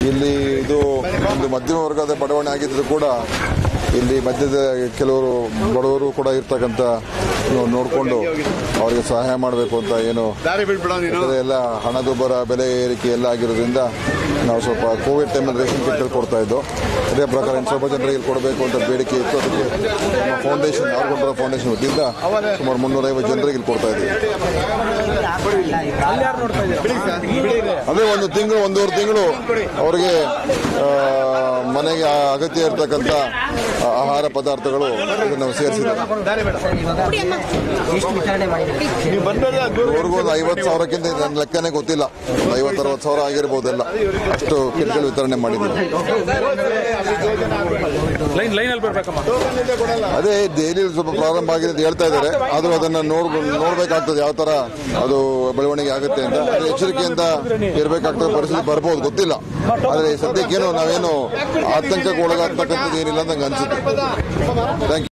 ಇಲ್ಲಿ ಇದು ಒಂದು ಮಧ್ಯಮ ವರ್ಗದ ಬಡಾವಣೆ ಆಗಿದ್ರು ಕೂಡ ಇಲ್ಲಿ ಮಧ್ಯದ ಕೆಲವರು ಬಡವರು ಕೂಡ ಇರ್ತಕ್ಕಂಥ ನೋಡಿಕೊಂಡು ಅವರಿಗೆ ಸಹಾಯ ಮಾಡಬೇಕು ಅಂತ ಏನು ದಾರಿ ಬಿಡ್ಬಿಡ ನೀನು ಯಾಕಂದ್ರೆ ಎಲ್ಲ ಹಣದುಬ್ಬರ ಬೆಲೆ ಏರಿಕೆ ಎಲ್ಲ ಆಗಿರೋದ್ರಿಂದ ನಾವು ಸ್ವಲ್ಪ ಕೋವಿಡ್ ಟೈಮಲ್ಲಿ ರೇಷನ್ ಕಿಟ್ಗಳು ಕೊಡ್ತಾ ಇದ್ದು ಅದೇ ಪ್ರಕಾರ ಇನ್ನು ಸ್ವಲ್ಪ ಜನರಿಗೆ ಇಲ್ಲಿ ಕೊಡಬೇಕು ಅಂತ ಬೇಡಿಕೆ ಇತ್ತು ಅದಕ್ಕೆ ನಮ್ಮ ಫೌಂಡೇಶನ್ ಆರ್ಗೊಂಡ್ರ ಫೌಂಡೇಶನ್ ವತಿಯಿಂದ ಸುಮಾರು ಮುನ್ನೂರೈವತ್ತು ಜನರಿಗೆ ಇಲ್ಲಿ ಕೊಡ್ತಾ ಇದ್ದೀವಿ ಅದೇ ಒಂದು ತಿಂಗಳು ಒಂದೂವರೆ ತಿಂಗಳು ಅವರಿಗೆ ಆ, ಮನೆಗೆ ಅಗತ್ಯ ಇರತಕ್ಕಂಥ ಆಹಾರ ಪದಾರ್ಥಗಳು ಇದನ್ನು ನಾವು ಸೇರಿಸಿದ್ದೇವೆ ಎಷ್ಟು ವಿತರಣೆ ಮಾಡಿದ್ರೆ ನೀವು ಬಂದ್ಮೇಲೆ ದೂರ ಅವ್ರಿಗೂ ಒಂದು ಐವತ್ತು ಸಾವಿರಕ್ಕಿಂತ ನನ್ನ ಲೆಕ್ಕನೇ ಗೊತ್ತಿಲ್ಲ ಒಂದು ಐವತ್ತು ಅರವತ್ತು ಸಾವಿರ ಆಗಿರ್ಬೋದೆಲ್ಲ ಅಷ್ಟು ಕಿಟ್ಗಳು ವಿತರಣೆ ಮಾಡಿದ್ದೀವಿ ಲೈನ್ ಲೈನಲ್ಲಿ ಬರ್ಬೇಕಮ್ಮ ಅದೇ ಡೈಲಿ ಸ್ವಲ್ಪ ಪ್ರಾರಂಭ ಆಗಿದೆ ಅಂತ ಹೇಳ್ತಾ ಇದ್ದಾರೆ ಆದರೂ ಅದನ್ನ ನೋಡ್ ನೋಡ್ಬೇಕಾಗ್ತದೆ ಯಾವ ತರ ಅದು ಬೆಳವಣಿಗೆ ಆಗುತ್ತೆ ಅಂತ ಅದೇ ಎಚ್ಚರಿಕೆಯಿಂದ ಇರಬೇಕಾಗ್ತದೆ ಪರಿಸ್ಥಿತಿ ಬರ್ಬೋದು ಗೊತ್ತಿಲ್ಲ ಆದರೆ ಸದ್ಯಕ್ಕೇನು ನಾವೇನು ಆತಂಕಕ್ಕೆ ಒಳಗಾಗ್ತಕ್ಕಂಥದ್ದು ಏನಿಲ್ಲ ಅಂತ ನಂಗೆ ಅನ್ಸುತ್ತೆ ಥ್ಯಾಂಕ್ ಯು